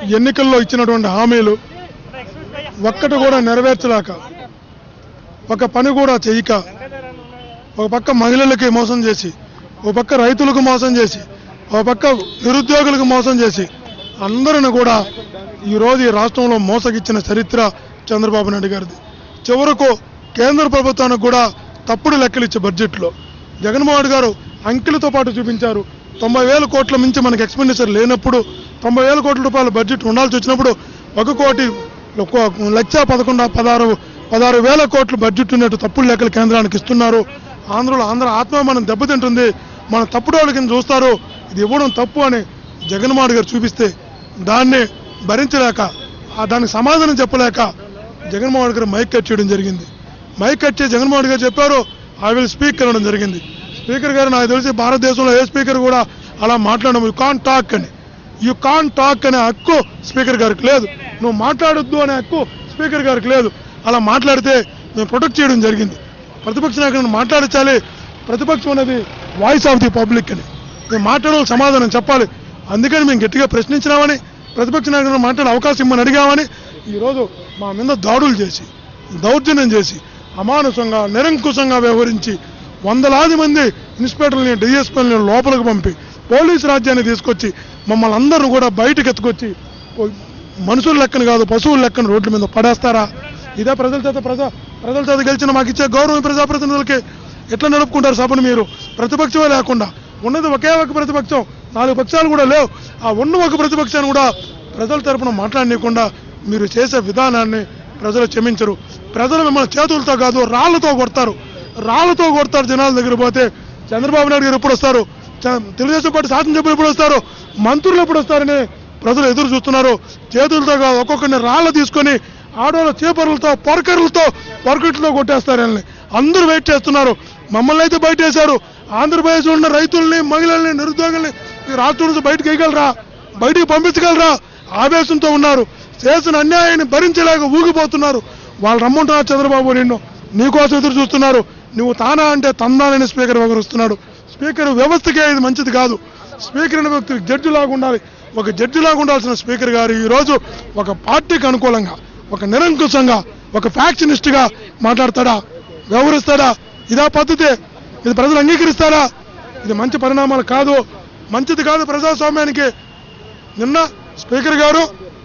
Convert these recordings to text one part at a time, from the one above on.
ఎన్నికల్లో ఇచ్చినటువంటి హామీలు ఒక్కటి కూడా నెరవేర్చలేక ఒక పని కూడా చేయక ఒక పక్క మహిళలకి మోసం చేసి ఒక పక్క రైతులకు మోసం చేసి ఒక పక్క నిరుద్యోగులకు మోసం చేసి అందరిని కూడా ఈరోజు ఈ రాష్ట్రంలో మోసగిచ్చిన చరిత్ర చంద్రబాబు నాయుడు గారిది చివరకు కేంద్ర ప్రభుత్వానికి కూడా తప్పుడు లెక్కలు ఇచ్చే బడ్జెట్లో జగన్మోహన్ రెడ్డి గారు అంకెలతో పాటు చూపించారు తొంభై వేల కోట్ల మించి మనకి ఎక్స్పెండిచర్ లేనప్పుడు తొంభై వేల కోట్ల రూపాయల బడ్జెట్ ఉండాల్సి వచ్చినప్పుడు ఒక కోటి ఒక లక్ష పదకొండు పదహారు పదహారు వేల కోట్ల బడ్జెట్ ఉన్నట్టు తప్పుడు లెక్కలు కేంద్రానికి ఇస్తున్నారు ఆంధ్రలో ఆంధ్ర ఆత్మాభిమానం దెబ్బతింటుంది మన తప్పుడు వాళ్ళ కింద చూస్తారు ఇది ఇవ్వడం తప్పు అని జగన్మోహన్ రెడ్డి గారు చూపిస్తే దాన్ని భరించలేక ఆ దానికి సమాధానం చెప్పలేక జగన్మోహన్ రెడ్డి గారు మైక్ కట్ చేయడం జరిగింది మైక్ కట్ చేసి జగన్మోహన్ రెడ్డి గారు చెప్పారు ఐ విల్ స్పీక్ అనడం జరిగింది స్పీకర్ గారు నాకు తెలిసి భారతదేశంలో ఏ స్పీకర్ కూడా అలా మాట్లాడడం యూ కాన్ టాక్ అని యూ కాన్ టాక్ అనే హక్కు స్పీకర్ గారికి లేదు నువ్వు మాట్లాడొద్దు అనే హక్కు స్పీకర్ గారికి లేదు అలా మాట్లాడితే మేము ప్రొటెక్ట్ చేయడం జరిగింది ప్రతిపక్ష నాయకులను మాట్లాడించాలి ప్రతిపక్షం అనేది వాయిస్ ఆఫ్ ది పబ్లిక్ అని మేము మాట్లాడే సమాధానం చెప్పాలి అందుకని మేము గట్టిగా ప్రశ్నించినామని ప్రతిపక్ష నాయకులను మాట్లాడే అవకాశం ఇమ్మని అడిగామని ఈరోజు మా మీద దాడులు చేసి దౌర్జన్యం చేసి అమానుషంగా నిరంకుశంగా వ్యవహరించి వందలాది మంది ఇన్స్పెక్టర్లని డిఎస్పీలని లోపలికి పంపి పోలీసు రాజ్యాన్ని తీసుకొచ్చి మమ్మల్ని అందరూ కూడా బయటకు ఎత్తుకొచ్చి ఓ- మనుషుల లెక్కన కాదు పశువుల లెక్కన రోడ్ల మీద పడేస్తారా ఇదే ప్రజల చేత ప్రజా ప్రజల చేత గెలిచిన మాకు ఇచ్చే గౌరవం ఈ ప్రజాప్రతినిధులకి ఎట్లా నడుపుకుంటారు సభను మీరు ప్రతిపక్షమే లేకుండా ఉన్నది ఒకే ఒక ప్రతిపక్షం నాలుగు పక్షాలు కూడా లేవు ఆ ఉన్న ఒక ప్రతిపక్షాన్ని కూడా ప్రజల తరపున మాట్లాడనీయకుండా మీరు చేసే విధానాన్ని ప్రజలు క్షమించరు ప్రజలు మిమ్మల్ని చేతులతో కాదు రాళ్లతో కొడతారు రాళ్లతో కొడతారు జనాల దగ్గర పోతే చంద్రబాబు నాయుడు గారు ఎప్పుడు వస్తారు చ- తెలుగుదేశం పార్టీ శాసనసభ్యులు ఎప్పుడు వస్తారు మంత్రులు ఎప్పుడు వస్తారని ప్రజలు ఎదురు చూస్తున్నారు చేతులతో కాదు ఒక్కొక్కరిని రాళ్ళు తీసుకొని ఆడవాళ్ళ చేపరులతో పొరకరులతో పొరకట్లతో కొట్టేస్తారని అందరూ వెయిట్ చేస్తున్నారు మమ్మల్ని అయితే బయట వేశారు ఆంధ్రప్రదేశ్ ఉన్న రైతుల్ని మహిళల్ని నిరుద్యోగుల్ని ఈ రాష్ట్రం నుంచి బయటకు వేయగలరా బయటికి పంపించగలరా ఆవేశంతో ఉన్నారు చేసిన అన్యాయాన్ని భరించలేక ఊగిపోతున్నారు వాళ్ళు రమ్మంటున్నారు చంద్రబాబు నిన్ను నీకోసం ఎదురు చూస్తున్నారు నువ్వు తానా అంటే తందానని స్పీకర్ వివరిస్తున్నాడు స్పీకర్ వ్యవస్థకే ఇది మంచిది కాదు స్పీకర్ అనే వ్యక్తి జడ్జి లాగా ఉండాలి ఒక జడ్జి లాగా ఉండాల్సిన స్పీకర్ గారు ఈ రోజు ఒక పార్టీకి అనుకూలంగా ఒక నిరంకుశంగా ఒక ఫ్యాక్షనిస్ట్ గా మాట్లాడతాడా వ్యవహరిస్తాడా ఇదా పద్ధతి ఇది ప్రజలు అంగీకరిస్తారా ఇది మంచి పరిణామాలు కాదు మంచిది కాదు ప్రజాస్వామ్యానికి నిన్న స్పీకర్ గారు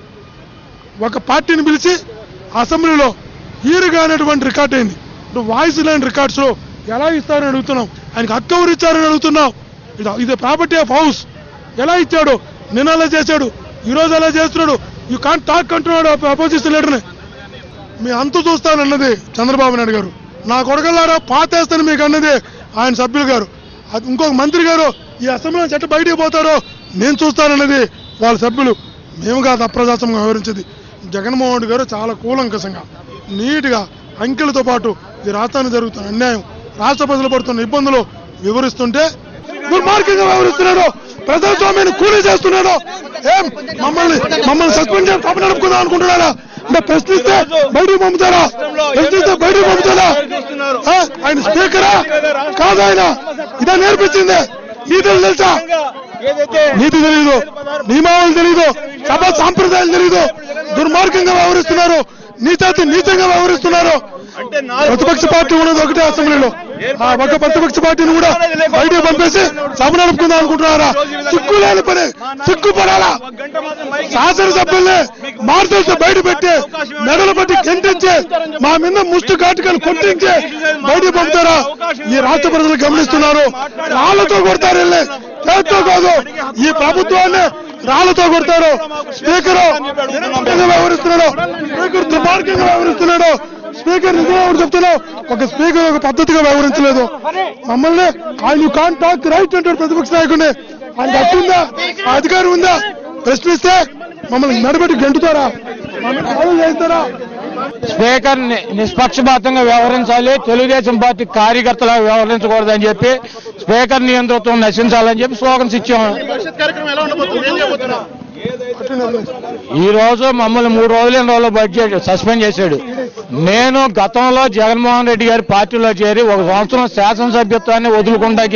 ఒక పార్టీని పిలిచి అసెంబ్లీలో ఈరుగా అనేటువంటి రికార్డ్ అయింది ఇప్పుడు వాయిస్ లేని రికార్డ్స్ లో ఎలా ఇస్తారని అడుగుతున్నాం ఆయనకి హక్కు ఎవరు ఇచ్చారని అడుగుతున్నాం ఇది ఇది ప్రాపర్టీ ఆఫ్ హౌస్ ఎలా ఇచ్చాడు నిన్న అలా చేశాడు ఈ రోజు అలా చేస్తున్నాడు యూ కాంట్ టాక్ అంటున్నాడు అపోజిషన్ లీడర్ని మీ అంతు చూస్తానన్నది చంద్రబాబు నాయుడు గారు నా కొడకల్లారా పాతేస్తాను మీకు అన్నది ఆయన సభ్యులు గారు అది ఇంకొక మంత్రి గారు ఈ అసెంబ్లీ చెట్టు బయటికి పోతారో నేను చూస్తానన్నది వాళ్ళ సభ్యులు మేము కాదు అప్రజాస్వామ్యం వ్యవహరించేది జగన్మోహన్ రెడ్డి గారు చాలా కూలంకషంగా నీట్గా అంకెలతో పాటు ఈ రాష్ట్రానికి జరుగుతున్న అన్యాయం రాష్ట్ర ప్రజలు పడుతున్న ఇబ్బందులు వివరిస్తుంటే దుర్మార్గంగా వ్యవహరిస్తున్నాడు ప్రజాస్వామ్యాన్ని కూలీ చేస్తున్నాడు ఏం మమ్మల్ని మమ్మల్ని సస్పెండ్ చేసి సభ నడుపుకుందాం అనుకుంటున్నారా అంటే ప్రశ్నిస్తే బయటికి పంపుతారా ప్రశ్నిస్తే బయటికి పంపుతారా ఆ? ఆయన స్పీకరా కాదు ఆయన ఇదే నేర్పించింది నీతులు తెలుసా నీతి తెలియదు నియమావళి తెలియదు సభ సాంప్రదాయాలు తెలియదు దుర్మార్గంగా వ్యవహరిస్తున్నారు నీచాతి నీచంగా వ్యవహరిస్తున్నారు ప్రతిపక్ష పార్టీ ఉన్నది ఒకటే అసెంబ్లీలో ఆ ఒక ప్రతిపక్ష పార్టీని కూడా బయటకు పంపేసి సభ నడుపుకుందాం అనుకుంటున్నారా సిగ్గు లేని పని సిగ్గుపడాలా శాసనసభ్యుల్ని మార్చేసి బయట పెట్టి మెడలు పట్టి గెంటించి మా మీద ముష్టి ఘాటుకలు కొట్టించి బయటకు పంపుతారా ఈ రాష్ట్ర ప్రజలు గమనిస్తున్నారు రాళ్లతో కొడతారు వెళ్ళి చేతితో కాదు ఈ ప్రభుత్వాన్ని రాళ్లతో కొడతారు స్పీకర్ దుర్మార్గంగా వ్యవహరిస్తున్నాడు స్పీకర్ దుర్మార్గంగా వ్యవహరిస్తున్నాడు స్పీకర్ నిజంగా ఒకటి చెప్తున్నావు ఒక స్పీకర్ ఒక పద్ధతిగా వ్యవహరించలేదు మమ్మల్ని ఆయన కాన్ టాక్ రైట్ అంటాడు ప్రతిపక్ష నాయకుడిని ఆయన హక్కు ఉందా ఆ అధికారం ఉందా ప్రశ్నిస్తే మమ్మల్ని నడబెట్టి గెంటుతారా మమ్మల్ని కాల్ చేస్తారా స్పీకర్ ని- నిష్పక్షపాతంగా వ్యవహరించాలి తెలుగుదేశం పార్టీ కార్యకర్తలా వ్యవహరించకూడదని చెప్పి స్పీకర్ నియంతృత్వం నశించాలని చెప్పి స్లోగన్స్ ఇచ్చాం ఈ రోజు మమ్మల్ని మూడు రోజులు ఎన్ని రోజులు బడ్జెట్ సస్పెండ్ చేశాడు నేను గతంలో జగన్మోహన్ రెడ్డి గారి పార్టీలో చేరి ఒక సంవత్సరం శాసనసభ్యత్వాన్ని వదులుకుంటాకి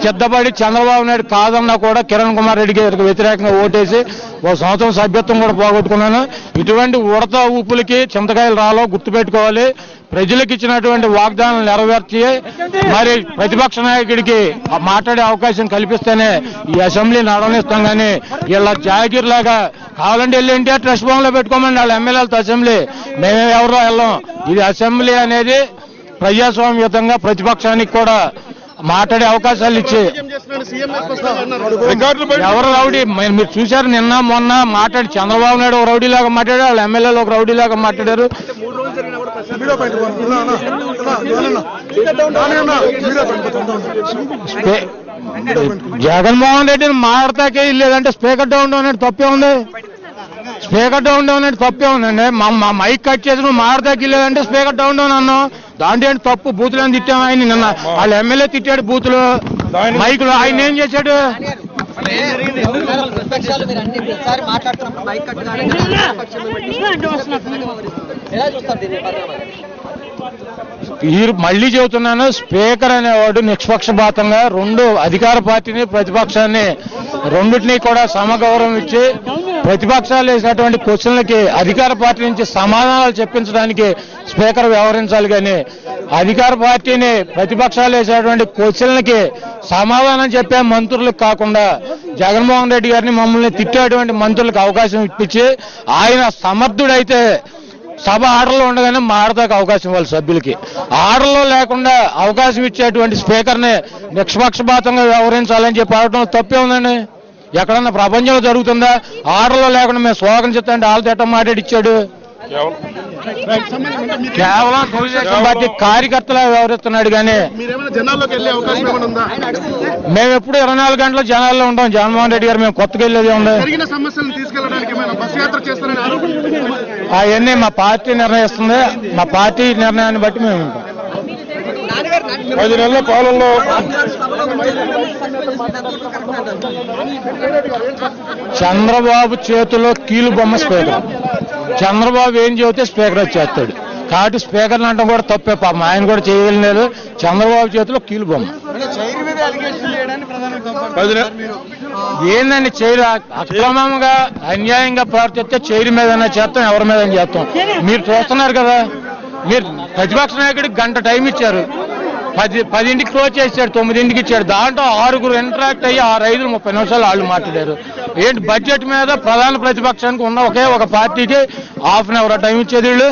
చిద్దపడి చంద్రబాబు నాయుడు కాదన్నా కూడా కిరణ్ కుమార్ రెడ్డి గారికి వ్యతిరేకంగా ఓటేసి ఒక సంవత్సరం సభ్యత్వం కూడా పోగొట్టుకున్నాను ఇటువంటి ఉడత ఊపులకి చింతకాయలు రాలో గుర్తుపెట్టుకోవాలి ప్రజలకు ఇచ్చినటువంటి వాగ్దానాలు నెరవేర్చి మరి ప్రతిపక్ష నాయకుడికి ఆ మాట్లాడే అవకాశం కల్పిస్తేనే ఈ అసెంబ్లీ నడవనిస్తాం కానీ ఇలా జాగీర్ లాగా కావాలంటే వెళ్ళి ఎన్టీఆర్ ట్రస్ట్ భవన్ లో పెట్టుకోమండి వాళ్ళ ఎమ్మెల్యేలతో అసెంబ్లీ మేమే ఎవరో వెళ్ళాం ఇది అసెంబ్లీ అనేది ప్రజాస్వామ్యతంగా ప్రతిపక్షానికి కూడా మాట్లాడే అవకాశాలు ఇచ్చి రికార్డులు బయట ఎవరు రౌడీ మరి మీరు చూశారు నిన్న మొన్న మాట్లాడి చంద్రబాబు నాయుడు ఒక రౌడీ లాగా మాట్లాడారు వాళ్ళ ఎమ్మెల్యేలు ఒక రౌడీ లాగా మాట్లాడారు వీడియో బయట పో. అన్నా, అన్నా, అన్నా, అన్నా, నాని అన్నా, వీడియో బయట పో. స్పే- జగన్మోహన్ రెడ్డిని మాట్లాడతాకే లేదంటే స్పీకర్ డౌన్ అనేది తప్పే ఉంది స్పీకర్ డౌన్ డౌన్ అనేది తప్పే ఉందండి మా మా మైక్ కట్ చేసి నువ్వు మాట్లాడతాకి లేదంటే స్పీకర్ డౌన్ డౌన్ అన్నావు దాంట్లో ఏంటి తప్పు బూతులు అని తిట్టాము ఆయన నిన్న వాళ్ళ ఎమ్మెల్యే తిట్టాడు బూతులు మైకులు ఆయన ఏం చేశాడు ప్రతిపక్షాలు మీరు అన్ని ప్రతిసారి మాట్లాడుతున్నప్పుడు మైక్ కట్ కానీ ప్రతిపక్షం ఎలా చూస్తారు దీన్ని పరిణామాలు ఈ మళ్ళీ చెబుతున్నాను స్పీకర్ అనేవాడు నిష్పక్షపాతంగా రెండు అధికార పార్టీని ప్రతిపక్షాన్ని రెండింటినీ కూడా సమగౌరవం ఇచ్చి ప్రతిపక్షాలు వేసినటువంటి క్వశ్చన్లకి అధికార పార్టీ నుంచి సమాధానాలు చెప్పించడానికి స్పీకర్ వ్యవహరించాలి కానీ అధికార పార్టీని ప్రతిపక్షాలు వేసేటువంటి క్వశ్చన్లకి సమాధానం చెప్పే మంత్రులకు కాకుండా జగన్మోహన్ రెడ్డి గారిని మమ్మల్ని తిట్టేటువంటి మంత్రులకు అవకాశం ఇప్పించి ఆయన సమర్థుడైతే సభ ఆర్డర్లో ఉండగానే మారదాకా అవకాశం ఇవ్వాలి సభ్యులకి ఆర్డర్లో లేకుండా అవకాశం ఇచ్చేటువంటి స్పీకర్ని నిష్పక్షపాతంగా వ్యవహరించాలని చెప్పి అడగడం తప్పే ఉందండి ఎక్కడన్నా ప్రపంచంలో జరుగుతుందా ఆర్డర్లో లేకుండా మేము స్లోగన్ చెప్తాంటే వాళ్ళతో ఎట్ట మాట్లాడిచ్చాడు కేవలం తెలుగుదేశం పార్టీ కార్యకర్తలా వ్యవహరిస్తున్నాడు కానీ మీరేమైనా జనాల్లోకి వెళ్ళే అవకాశం ఏమైనా ఉందా మేము ఎప్పుడు ఇరవై నాలుగు గంటలు జనాల్లో ఉంటాం జగన్మోహన్ రెడ్డి గారు మేము కొత్తగా వెళ్ళేది ఉంది జరిగిన సమస్యలను తీసుకెళ్ళడానికి ఏమైనా బస్ యాత్ర చేస్తారని ఆరోపణ అవన్నీ మా పార్టీ నిర్ణయిస్తుంది మా పార్టీ నిర్ణయాన్ని బట్టి మేము ఉంటాం పది నెలల పాలనలో చంద్రబాబు చేతిలో కీలు బొమ్మ స్పీకర్ చంద్రబాబు ఏం చెబితే స్పీకర్ వచ్చేస్తాడు కాబట్టి స్పీకర్ అనడం కూడా తప్పే పాపం ఆయన కూడా చేయలేదు చంద్రబాబు చేతిలో కీలు బొమ్మ పది నె- ఏందండి చైర్ అక్రమంగా అన్యాయంగా ప్రవర్తిస్తే చైర్ మీద చేస్తాం ఎవరి మీద చేస్తాం మీరు చూస్తున్నారు కదా మీరు ప్రతిపక్ష నాయకుడికి గంట టైం ఇచ్చారు పది పదింటికి క్లోజ్ చేశాడు తొమ్మిదింటికి ఇచ్చాడు దాంట్లో ఆరుగురు ఇంటరాక్ట్ అయ్యి ఆరు ఐదు ముప్పై నిమిషాలు వాళ్ళు మాట్లాడారు ఏంటి బడ్జెట్ మీద ప్రధాన ప్రతిపక్షానికి ఉన్న ఒకే ఒక పార్టీకి హాఫ్ అన్ అవర్ టైం ఇచ్చేది వీళ్ళు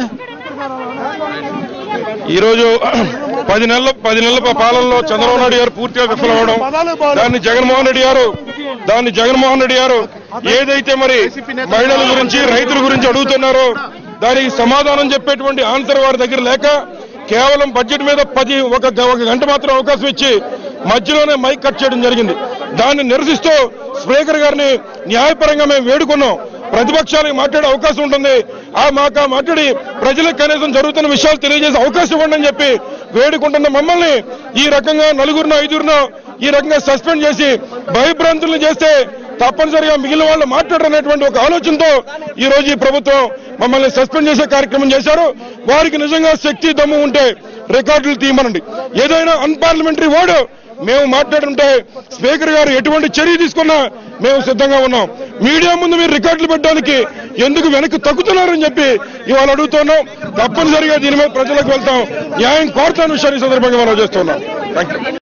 ఈ రోజు పది నెలల పది నెలల పాలనలో చంద్రబాబు నాయుడు గారు పూర్తిగా విఫలమవడం దాన్ని జగన్మోహన్ రెడ్డి గారు దాన్ని జగన్మోహన్ రెడ్డి గారు ఏదైతే మరి మహిళల గురించి రైతుల గురించి అడుగుతున్నారో దానికి సమాధానం చెప్పేటువంటి ఆన్సర్ వారి దగ్గర లేక కేవలం బడ్జెట్ మీద పది ఒక గ- ఒక గంట మాత్రం అవకాశం ఇచ్చి మధ్యలోనే మైక్ కట్ చేయడం జరిగింది దాన్ని నిరసిస్తూ స్పీకర్ గారిని న్యాయపరంగా మేము వేడుకున్నాం ప్రతిపక్షాలకు మాట్లాడే అవకాశం ఉంటుంది ఆ మాకు ఆ మాట్లాడి ప్రజలకు కనీసం జరుగుతున్న విషయాలు తెలియజేసే అవకాశం ఇవ్వండి అని చెప్పి వేడుకుంటున్న మమ్మల్ని ఈ రకంగా నలుగురినో ఐదుగురినో ఈ రకంగా సస్పెండ్ చేసి భయభ్రాంతులను చేస్తే తప్పనిసరిగా మిగిలిన వాళ్ళు మాట్లాడరనేటువంటి ఒక ఆలోచనతో ఈ రోజు ఈ ప్రభుత్వం మమ్మల్ని సస్పెండ్ చేసే కార్యక్రమం చేశారు వారికి నిజంగా శక్తి దమ్ము ఉంటే రికార్డులు తీయమనండి ఏదైనా అన్పార్లమెంటరీ వర్డ్ మేము మాట్లాడుంటే స్పీకర్ గారు ఎటువంటి చర్య తీసుకున్నా మేము సిద్ధంగా ఉన్నాం మీడియా ముందు మీరు రికార్డులు పెట్టడానికి ఎందుకు వెనక్కి తగ్గుతున్నారని చెప్పి ఇవాళ అడుగుతున్నాం తప్పనిసరిగా దీని మీద ప్రజలకు వెళ్తాం న్యాయం కోరుతాను విషయాన్ని ఈ సందర్భంగా మనం చేస్తున్నాం థ్యాంక్ యూ